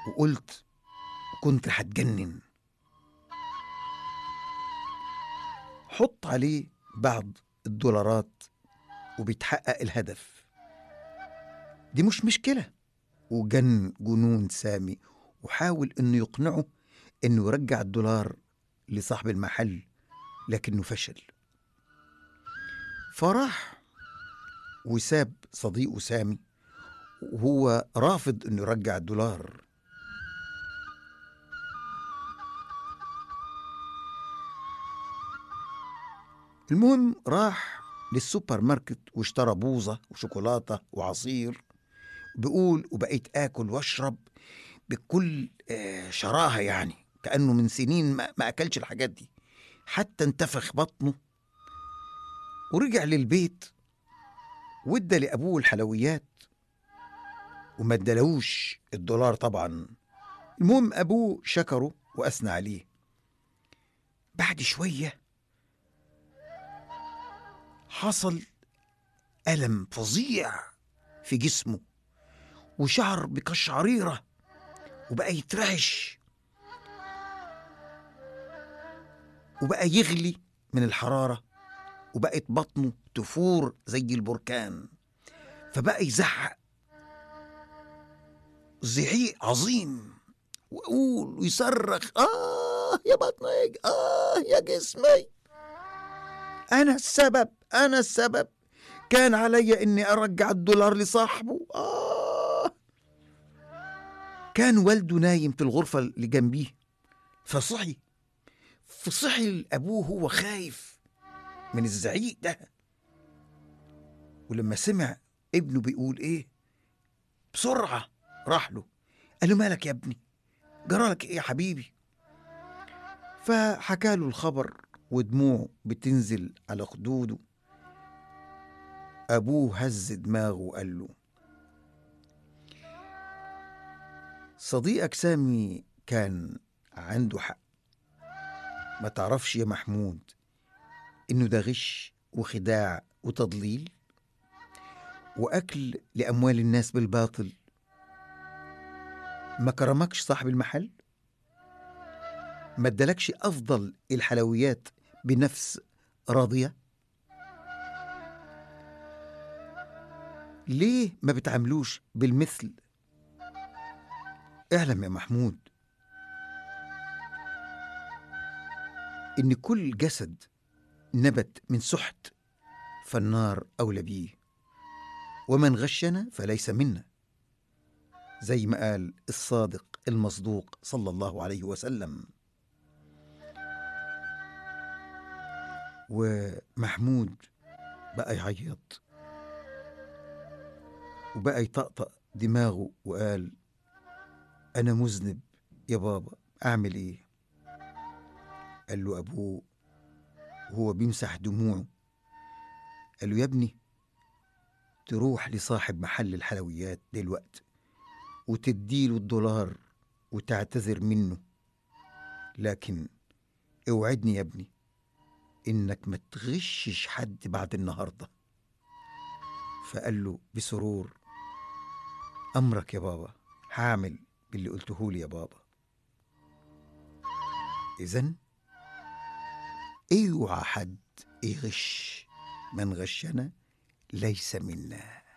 وقلت كنت هتجنن حط عليه بعض الدولارات وبيتحقق الهدف دي مش مشكلة وجن جنون سامي وحاول انه يقنعه انه يرجع الدولار لصاحب المحل لكنه فشل فراح وساب صديقه سامي وهو رافض انه يرجع الدولار المهم راح للسوبر ماركت واشترى بوظة وشوكولاتة وعصير بيقول وبقيت آكل واشرب بكل آه، شراهة يعني كأنه من سنين ما ما أكلش الحاجات دي حتى انتفخ بطنه ورجع للبيت وادى لأبوه الحلويات وما ادالهوش الدولار طبعا المهم أبوه شكره وأثنى عليه بعد شوية حصل ألم فظيع في جسمه وشعر بقشعريرة وبقى يترعش وبقى يغلي من الحرارة وبقت بطنه تفور زي البركان فبقى يزعق زعيق عظيم ويقول ويصرخ آه يا بطني آه يا جسمي أنا السبب أنا السبب كان علي إني أرجع الدولار لصاحبه آه كان والده نايم في الغرفة اللي جنبيه فصحي فصحي أبوه هو خايف من الزعيق ده ولما سمع ابنه بيقول إيه بسرعة راح له قال له مالك يا ابني جرالك إيه يا حبيبي فحكى له الخبر ودموعه بتنزل على خدوده أبوه هز دماغه وقال له صديقك سامي كان عنده حق ما تعرفش يا محمود إنه ده غش وخداع وتضليل وأكل لأموال الناس بالباطل ما كرمكش صاحب المحل ما ادالكش أفضل الحلويات بنفس راضية ليه ما بتعاملوش بالمثل اعلم يا محمود ان كل جسد نبت من سحت فالنار اولى بيه ومن غشنا فليس منا زي ما قال الصادق المصدوق صلى الله عليه وسلم ومحمود بقى يعيط وبقى يطقطق دماغه وقال أنا مذنب يا بابا أعمل إيه؟ قال له أبوه وهو بيمسح دموعه قال له يا ابني تروح لصاحب محل الحلويات دلوقتي وتديله الدولار وتعتذر منه لكن اوعدني يا ابني انك ما تغشش حد بعد النهارده فقال له بسرور امرك يا بابا هعمل باللي قلته لي يا بابا اذا اوعى حد يغش من غشنا ليس منا